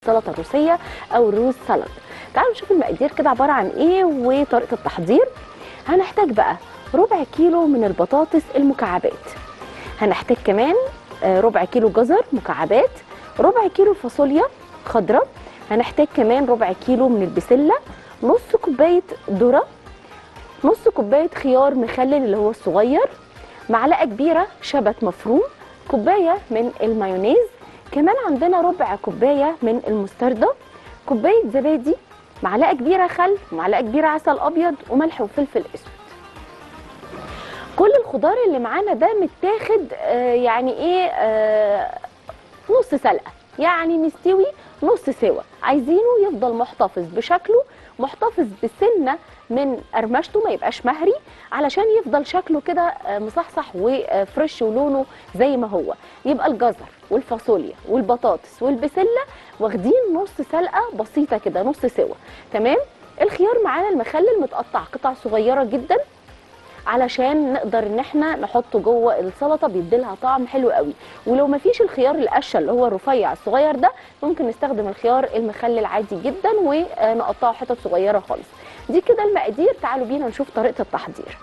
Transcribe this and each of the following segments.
سلطه الروسيه او روز سلطه تعالوا نشوف المقادير كده عباره عن ايه وطريقه التحضير هنحتاج بقى ربع كيلو من البطاطس المكعبات هنحتاج كمان آه، ربع كيلو جزر مكعبات ربع كيلو فاصوليا خضراء هنحتاج كمان ربع كيلو من البسله نص كوبايه ذره نص كوبايه خيار مخلل اللي هو الصغير معلقه كبيره شبت مفروم كوبايه من المايونيز كمان عندنا ربع كوبايه من المستردة كوبايه زبادي معلقه كبيره خل معلقه كبيره عسل ابيض وملح وفلفل اسود كل الخضار اللي معانا ده متاخد آه، يعني ايه آه، نص سلقه يعني مستوي نص سوا عايزينه يفضل محتفظ بشكله محتفظ بسنه من قرمشته ما يبقاش مهري علشان يفضل شكله كده آه، مصحصح وفريش ولونه زي ما هو يبقى الجزر والفاصوليا والبطاطس والبسله واخدين نص سلقه بسيطه كده نص سوا تمام الخيار معانا المخلل متقطع قطع صغيره جدا علشان نقدر ان احنا نحطه جوه السلطه بيديلها طعم حلو قوي ولو ما فيش الخيار القشه اللي هو الرفيع الصغير ده ممكن نستخدم الخيار المخلل عادي جدا ونقطعه حتت صغيره خالص دي كده المقادير تعالوا بينا نشوف طريقه التحضير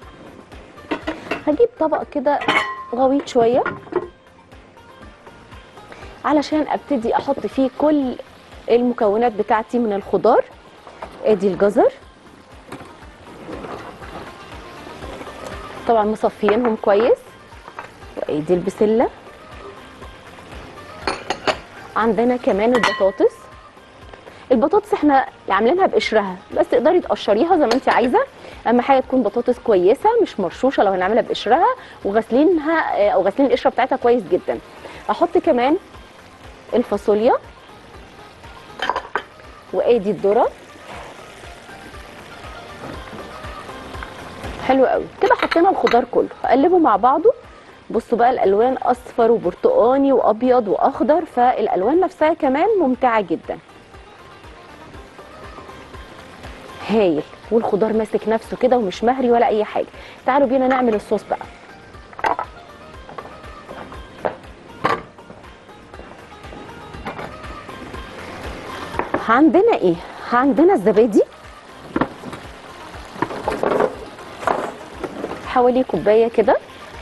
هجيب طبق كده غويط شويه علشان ابتدي احط فيه كل المكونات بتاعتي من الخضار ادي الجزر طبعا مصفيينهم كويس وادي البسله عندنا كمان البطاطس البطاطس احنا عاملينها بقشرها بس تقدري تقشريها زي ما انت عايزه اهم حاجه تكون بطاطس كويسه مش مرشوشه لو هنعملها بقشرها وغاسلينها آه، او غاسلين القشره بتاعتها كويس جدا احط كمان الفاصوليا وادي الذره حلو قوي كده حطينا الخضار كله هقلبه مع بعضه بصوا بقى الالوان اصفر وبرتقاني وابيض واخضر فالالوان نفسها كمان ممتعه جدا هايل والخضار ماسك نفسه كده ومش مهري ولا اي حاجه تعالوا بينا نعمل الصوص بقى عندنا ايه عندنا الزبادي حوالي كوبايه كده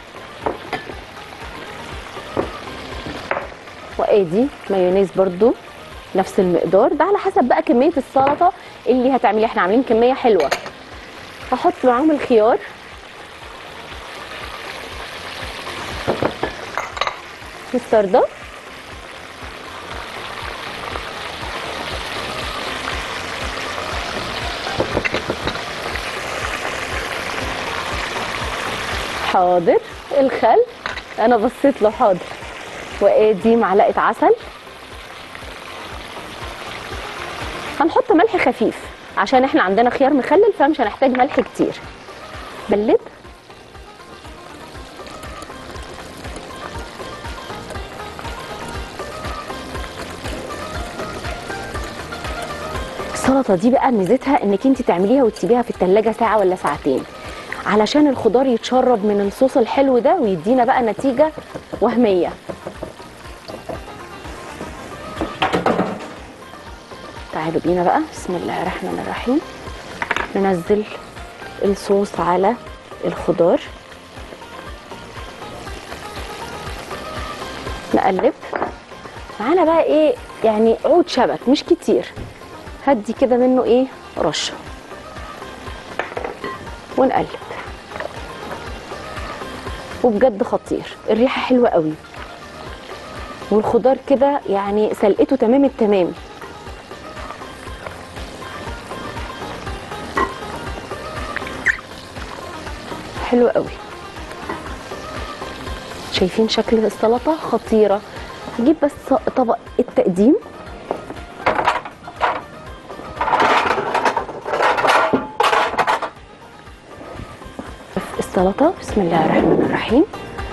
وادي مايونيز برضو نفس المقدار ده على حسب بقى كميه السلطه اللي هتعمليها احنا عاملين كميه حلوه هحط معاهم الخيار مستردة حاضر الخل انا بصيت له حاضر وادي معلقه عسل هنحط ملح خفيف عشان احنا عندنا خيار مخلل فمش هنحتاج ملح كتير بلد السلطه دي بقى ميزتها انك انت تعمليها وتسيبيها في التلاجة ساعه ولا ساعتين علشان الخضار يتشرب من الصوص الحلو ده ويدينا بقى نتيجه وهميه تعالوا بينا بقى بسم الله الرحمن الرحيم ننزل الصوص على الخضار نقلب معانا بقى ايه يعني عود شبت مش كتير هدي كده منه ايه رشه ونقلب وبجد خطير الريحه حلوه قوي والخضار كده يعني سلقته تمام التمام حلو قوي شايفين شكل السلطه خطيره هجيب بس طبق التقديم السلطه بسم الله الرحمن الرحيم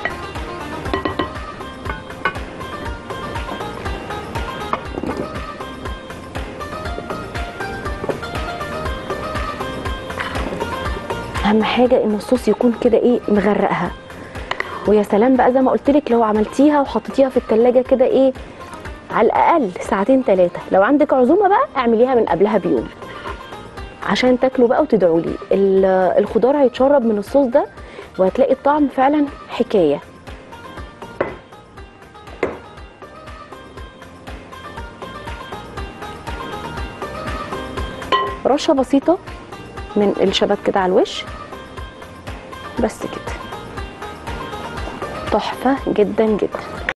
اهم حاجه ان الصوص يكون كده ايه مغرقها ويا سلام بقى زي ما قلت لك لو عملتيها وحطيتيها في التلاجة كده ايه على الاقل ساعتين ثلاثه لو عندك عزومه بقى اعمليها من قبلها بيوم عشان تاكلوا بقى وتدعوا لي ال- الخضار هيتشرب من الصوص ده وهتلاقي الطعم فعلا حكايه رشه بسيطه من الشبت كده على الوش بس كده تحفه جدا جدا